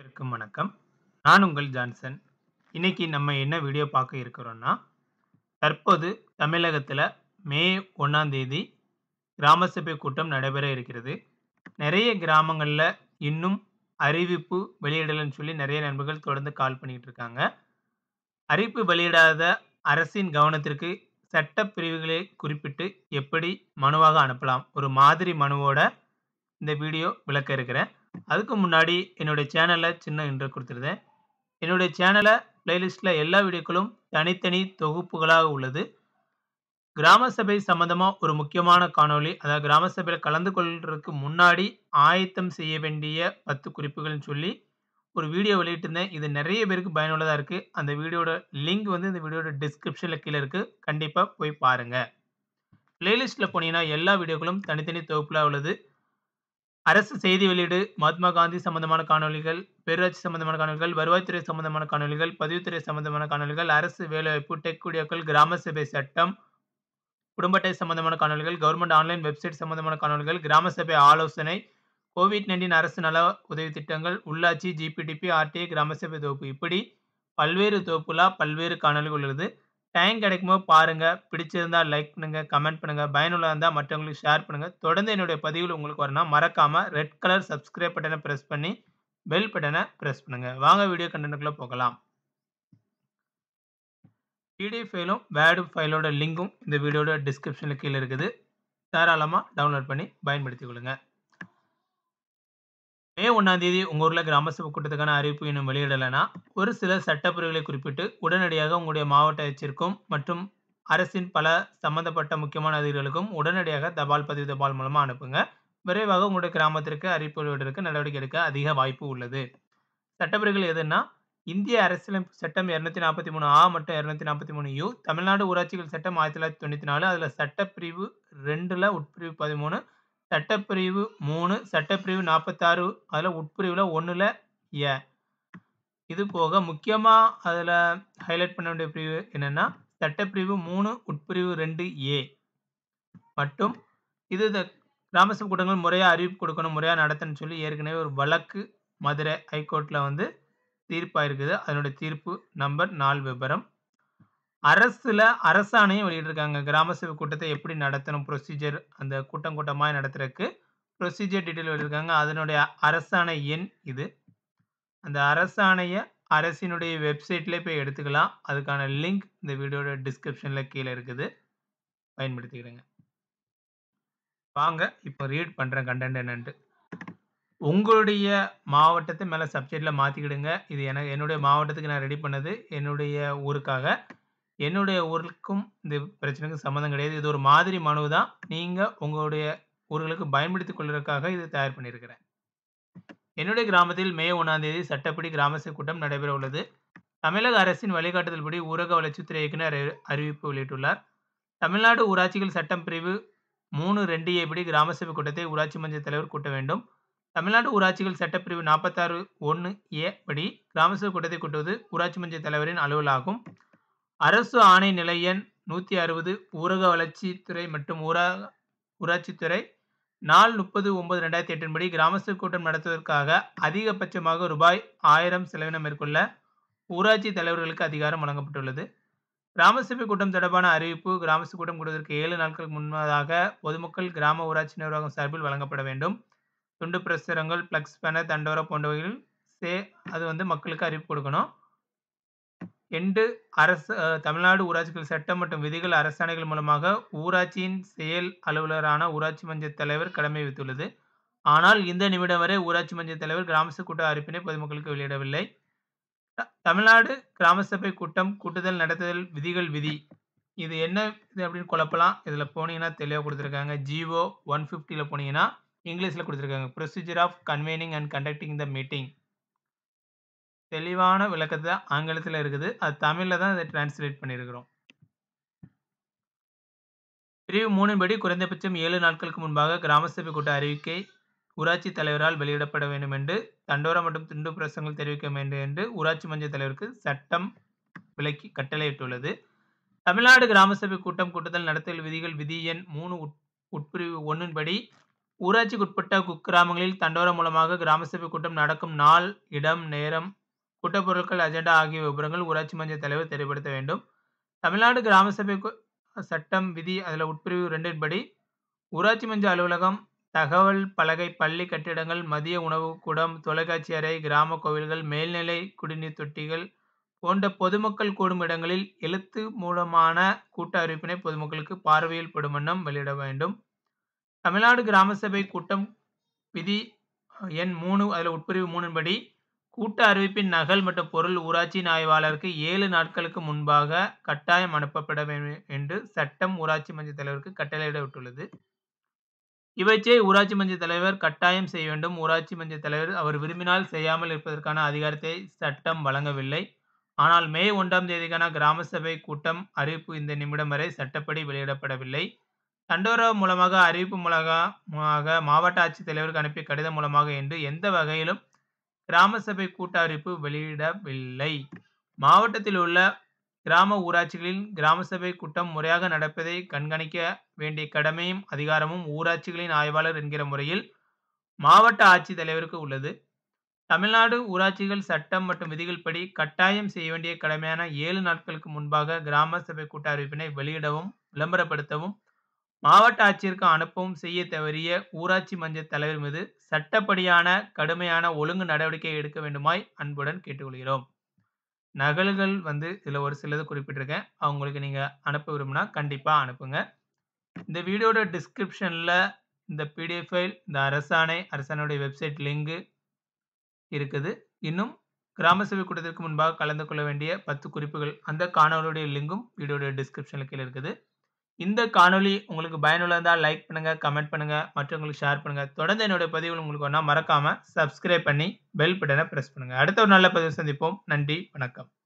அனைவருக்கும் வணக்கம். நான் உங்கள் ஜான்சன். இன்னைக்கு நம்ம என்ன வீடியோ பார்க்க இருக்கிறோம்னா, தற்போது தமிழகத்தில மே 1ஆம் தேதி கிராம சபை கூட்டம் நடைபெற இருக்கிறது. நெறைய கிராமங்கள்ல இன்னும் அறிவிப்பு வெளியிடலன்னு சொல்லி நெறைய நண்பர்கள் தொடர்ந்து கால் பண்ணிட்டு இருக்காங்க. அறிவிப்பு வெளியிடாத அரசின் கவனத்திற்கு சட்ட பிரிவுகளை குறிப்பிட்டு எப்படி மனுவாக அனுப்பலாம்? ஒரு மாதிரி மனுவோட இந்த வீடியோ விளக்க இருக்கிறேன். அதுக்கு முன்னாடி என்னுடைய சேனல சின்ன இன்ட்ரோ குடுத்துருந்தேன். என்னுடைய சேனல பிளேலிஸ்ட்ல எல்லா வீடியோக்களும் தனித்தனி தொகுப்புகளாக உள்ளது. கிராம சபை சம்பந்தமா ஒரு முக்கியமான காணொளி, அதாவது கிராம சபையில கலந்து கொள்றதுக்கு முன்னாடி ஆயத்தம் செய்ய வேண்டிய 10 குறிப்புகள்னு சொல்லி ஒரு வீடியோ வெளியிட்டிருந்தேன். இது நெறைய பேருக்கு பயனுள்ளதா இருக்கு. அந்த வீடியோட லிங்க் வந்து இந்த வீடியோட டிஸ்கிரிப்ஷன்ல கீழ இருக்கு. கண்டிப்பா போய் பாருங்க. பிளேலிஸ்ட்ல போனீங்கன்னா எல்லா வீடியோக்களும் தனித்தனி தொகுப்புல உள்ளது. அரசு செய்தி வெளியீடு, மகாத்மா காந்தி சம்பந்தமான காணொளிகள், பேரூராட்சி சம்பந்தமான காணொளிகள், வருவாய்த்துறை சம்பந்தமான காணொளிகள், பதிவுத்துறை சம்பந்தமான காணொளிகள், அரசு வேலைவாய்ப்பு, டெக் வீடியோக்கள், கிராம சபை சட்டம், குடும்ப அட்டை சம்பந்தமான காணொளிகள், கவர்ன்மெண்ட் ஆன்லைன் வெப்சைட் சம்பந்தமான காணொளிகள், கிராம சபை ஆலோசனை, கோவிட்-19 அரசு நல உதவி திட்டங்கள், உள்ளாட்சி, ஜிபிடிபி, ஆர்டிஐ, கிராம சபை தொகுப்பு இப்படி பல்வேறு தொகுப்புலா பல்வேறு காணொளிகள் உள்ளது. டைம் கிடைக்கும்போது பாருங்க. பிடிச்சிருந்தா லைக் பண்ணுங்க, கமெண்ட் பண்ணுங்க. பயனுள்ளதா இருந்தா மற்றவங்களுக்கு ஷேர் பண்ணுங்க. தொடர்ந்து என்னுடைய பதிவுகள் உங்களுக்கு வரணும்னா மறக்காம ரெட் கலர் சப்ஸ்கிரைப் பட்டன பிரஸ் பண்ணி பெல் பட்டன பிரஸ் பண்ணுங்க. வாங்க வீடியோ கன்டென்ட்க்குள்ள போகலாம். பிடிஎஃப் ஃபைலும், வேர்ட் ஃபைலோட லிங்க்கும் இந்த வீடியோட டிஸ்கிரிப்ஷன்ல கீழ இருக்குது. தாராளமா டவுன்லோட் பண்ணி பயன்படுத்திக் கொள்ளுங்க. மே 1ஆம் தேதி உங்க ஊர்ல கிராம சபை கூட்டத்துக்கான அறிவிப்பு இன்னும் வெளியிடலன்னா, ஒரு சில சட்ட பிரிவுகளை குறிப்பிட்டு உடனடியாக உங்களுடைய மாவட்ட ஆட்சியருக்கும் மற்றும் அரசின் பல சம்பந்தப்பட்ட முக்கியமான அதிகாரிகளுக்கும் உடனடியாக தபால் பதிவு தபால் மூலமா அனுப்புங்க. விரைவாக உங்களுடைய கிராமத்திற்கு அறிவிப்பு வெளியிடுவதற்கு நடவடிக்கை எடுக்க அதிக வாய்ப்பு உள்ளது. சட்டப்பிரிவுகள் எதுன்னா, இந்திய அரசியலமைப்பு சட்டம் 243 ஆ மற்றும் 243 யு, தமிழ்நாடு ஊராட்சிகள் சட்டம் 1994 அதுல சட்டப்பிரிவு 2ல உட்பிரிவு 13, சட்டப்பிரிவு 3, சட்டப்பிரிவு 46 அதுல உட்பிரிவுல 1ல எ. இது போக முக்கியமா அதுல ஹைலைட் பண்ண வேண்டிய பிரிவு என்னன்னா, சட்டப்பிரிவு 3 உட்பிரிவு 2 ஏ மற்றும் இது த கிராம சபை கூட்டங்கள் முறையா அறிவிப்பு கொடுக்கணும், முறையா நடத்தணும்னு சொல்லி ஏற்கனவே ஒரு வழக்கு மதுரை ஹைகோர்ட்ல வந்து தீர்ப்பாயிருக்குது. அதனுடைய தீர்ப்பு நம்பர் 4 விபரம். அரசுல அரசாணையும் வெளியிட்டிருக்காங்க. கிராம சபை கூட்டத்தை எப்படி நடத்தணும், புரோசீஜர் அந்த கூட்டம் கூட்டமா நடத்துறதுக்கு புரோசீஜர் டீட்டெயில் வெளியிட்டிருக்காங்க. அதனுடைய அரசாணை எண் இது. அந்த அரசாணைய அரசினுடைய வெப்சைட்லயே போய் எடுத்துக்கலாம். அதுக்கான லிங்க் இந்த வீடியோட டிஸ்கிரிப்ஷன்ல கீழ இருக்குது. பயன்படுத்திக்கிடுங்க. வாங்க இப்போ ரீட் பண்றேன் கன்டென்ட் என்னன்ட்டு. உங்களுடைய மாவட்டத்த மேல சப்ஜெக்ட்ல மாத்திக்கிடுங்க. இது என என்னுடைய மாவட்டத்துக்கு நான் ரெடி பண்ணது. என்னுடைய ஊருக்காக. என்னுடைய ஊருக்கும் இந்த பிரச்சனைக்கும் சம்மந்தம் கிடையாது. இது ஒரு மாதிரி மனு தான். நீங்க உங்களுடைய ஊர்களுக்கு பயன்படுத்திக் கொள்வதற்காக இது தயார் பண்ணியிருக்கிறேன். என்னுடைய கிராமத்தில் மே 1ஆம் தேதி சட்டப்படி கிராம சபை கூட்டம் நடைபெற உள்ளது. தமிழக அரசின் வழிகாட்டுதல்படி ஊரக வளர்ச்சித்துறை இயக்குனர் அறி அறிவிப்பு வெளியிட்டுள்ளார். தமிழ்நாடு ஊராட்சிகள் சட்டம் பிரிவு 3 2 ஏ படி கிராம சபை கூட்டத்தை ஊராட்சி மன்ற தலைவர் கூட்ட வேண்டும். தமிழ்நாடு ஊராட்சிகள் சட்டப்பிரிவு 46 1 ஏ படி கிராம சபை கூட்டத்தை கூட்டுவது ஊராட்சி மன்ற தலைவரின் அலுவலாகும். அரசு ஆணை நிலை எண் 160 ஊரக வளர்ச்சித்துறை மற்றும் ஊரா ஊராட்சித்துறை நாள் 30/9/2008 படி கிராம சபை கூட்டம் நடத்துவதற்காக அதிகபட்சமாக ரூபாய் 1000 செலவினம் மேற்கொள்ள ஊராட்சி தலைவர்களுக்கு அதிகாரம் வழங்கப்பட்டுள்ளது. கிராம சபை கூட்டம் தொடர்பான அறிவிப்பு கிராம சபை கூட்டம் கூடுவதற்கு 7 நாட்களுக்கு முன்னதாக பொதுமக்கள் கிராம ஊராட்சி நிர்வாகம் சார்பில் வழங்கப்பட வேண்டும். துண்டு பிரசுரங்கள், பிளக்ஸ் பேனர், தண்டோரா போன்றவைகளில் சே அது வந்து மக்களுக்கு அறிவிப்பு கொடுக்கணும். 2 அரசு அ தமிழ்நாடு ஊராட்சிகள் சட்டம் மற்றும் விதிகள், அரசாணைகள் மூலமாக ஊராட்சியின் செயல் அலுவலரான ஊராட்சி மன்ற தலைவர் கடமை விதித்துள்ளது. ஆனால் இந்த நிமிடம் வரை ஊராட்சி மன்ற தலைவர் கிராம சபை கூட்ட அறிவிப்பினை பொதுமக்களுக்கு வெளியிடவில்லை. த தமிழ்நாடு கிராம சபை கூட்டம் கூட்டுதல் நடத்துதல் விதிகள் விதி. இது என்ன இது அப்படின்னு குழப்பலாம். இதுல போனீங்கன்னா தெளிவா குடுத்திருக்காங்க. ஜிஓ 150ல போனீங்கன்னா இங்கிலீஷ்ல குடுத்திருக்காங்க. Procedure of convening and conducting the meeting. தெளிவான விளக்கத்த ஆங்கிலத்தில இருக்குது. அது தமிழ்ல தான் இத டிரான்ஸ்லேட் பண்ணியிருக்கிறோம். பிரிவு 3 படி குறைந்தபட்சம் 7 நாட்களுக்கு முன்பாக கிராம சபை கூட்ட அறிவிக்கை ஊராட்சி தலைவரால் வெளியிடப்பட வேண்டும் என்று தண்டோரா மற்றும் துண்டு பிரசுரங்கள் தெரிவிக்க வேண்டும் என்று ஊராட்சி மன்ற தலைவருக்கு சட்டம் விலக்கி கட்டளையிட்டுள்ளது. தமிழ்நாடு கிராம சபை கூட்டம் கூட்டுதல் நடத்துதல் விதிகள் விதி எண் 3 உட் உட்பிரிவு 1 படி ஊராட்சிக்குட்பட்ட குக்கிராமங்களில் தண்டோரா மூலமாக கிராம சபை கூட்டம் நடக்கும் நாள், இடம், நேரம், கூட்டப் பொருட்கள், அஜெண்டா ஆகிய விபரங்கள் ஊராட்சி மன்ற தலைவர் தெரியப்படுத்த வேண்டும். தமிழ்நாடு கிராம சபை கு சட்டம் விதி அதில உட்பிரிவு 2 படி ஊராட்சி மன்ற அலுவலகம், தகவல் பலகை, பள்ளி கட்டிடங்கள், மதிய உணவுக் கூடம், தொலைக்காட்சி அறை, கிராம கோவில்கள், மேல்நிலை குடிநீர் தொட்டிகள் போன்ற பொதுமக்கள் கூடும் இடங்களில் எழுத்து மூலமான கூட்ட அறிவிப்பினை பொதுமக்களுக்கு பார்வையில் படும் வண்ணம் வெளியிட வேண்டும். தமிழ்நாடு கிராம சபை கூட்டம் விதி எண் 3 அதில உட்பிரிவு 3 படி கூட்ட அறிவிப்பின் நகல் மற்றும் பொருள் ஊராட்சியின் ஆய்வாளருக்கு 7 நாட்களுக்கு முன்பாக கட்டாயம் அனுப்பப்பட வேண்டும் என்று சட்டம் ஊராட்சி மன்ற தலைவருக்கு கட்டளையிடப்பட்டுள்ளது. இவற்றை ஊராட்சி மன்ற தலைவர் கட்டாயம் செய்ய வேண்டும். ஊராட்சி மன்ற தலைவர் அவர் விரும்பினால் செய்யாமல் இருப்பதற்கான அதிகாரத்தை சட்டம் வழங்கவில்லை. ஆனால் மே 1ஆம் தேதிக்கான கிராம சபை கூட்டம் அறிவிப்பு இந்த நிமிடம் வரை சட்டப்படி வெளியிடப்படவில்லை. தண்டோரா மூலமாக, அறிவிப்பு மூலமாக, மாவட்ட ஆட்சித் தலைவருக்கு அனுப்பிய கடிதம் மூலமாக என்று எந்த வகையிலும் கிராம சபை கூட்ட அறிவிப்பு வெளியிடவில்லை. மாவட்டத்தில் உள்ள கிராம ஊராட்சிகளில் கிராம சபை கூட்டம் முறையாக நடப்பதை கண்காணிக்க வேண்டிய கடமையும், அதிகாரமும் ஊராட்சிகளின் ஆய்வாளர் என்கிற முறையில் மாவட்ட ஆட்சித் தலைவருக்கு உள்ளது. தமிழ்நாடு ஊராட்சிகள் சட்டம் மற்றும் விதிகள் படி கட்டாயம் செய்ய வேண்டிய கடமையான 7 நாட்களுக்கு முன்பாக கிராம சபை கூட்ட அறிவிப்பினை வெளியிடவும், விளம்பரப்படுத்தவும், மாவட்ட ஆட்சியருக்கு அனுப்பவும் செய்ய தவறிய ஊராட்சி மன்ற தலைவர் மீது சட்டப்படியான கடுமையான ஒழுங்கு நடவடிக்கை எடுக்க வேண்டுமாய் அன்புடன் கேட்டுக்கொள்கிறோம். நகல்கள் வந்து இதில ஒரு சிலது குறிப்பிட்டிருக்கேன். அவங்களுக்கு நீங்க அனுப்ப விரும்பினா கண்டிப்பா அனுப்புங்க. இந்த வீடியோட டிஸ்கிரிப்ஷன்ல இந்த பிடிஎஃப் ஃபைல், இந்த அரசாணை, அரசாணையுடைய வெப்சைட் லிங்க் இருக்குது. இன்னும் கிராம சபை கூட்டத்திற்கு முன்பாக கலந்து கொள்ள வேண்டிய 10 குறிப்புகள் அந்த காணொளியுடைய லிங்கும் வீடியோட டிஸ்கிரிப்ஷன்ல கீழ இருக்குது. இந்த காணொளி உங்களுக்கு பயனுள்ளதா இருந்தா லைக் பண்ணுங்க, கமெண்ட் பண்ணுங்க, மற்றவங்களுக்கு ஷேர் பண்ணுங்க. தொடர்ந்து என்னுடைய பதிவுகள் உங்களுக்கு வேணும்னா மறக்காம சப்ஸ்கிரைப் பண்ணி பெல் பட்டன பிரஸ் பண்ணுங்க. அடுத்த ஒரு நல்ல பதிவில் சந்திப்போம். நன்றி, வணக்கம்.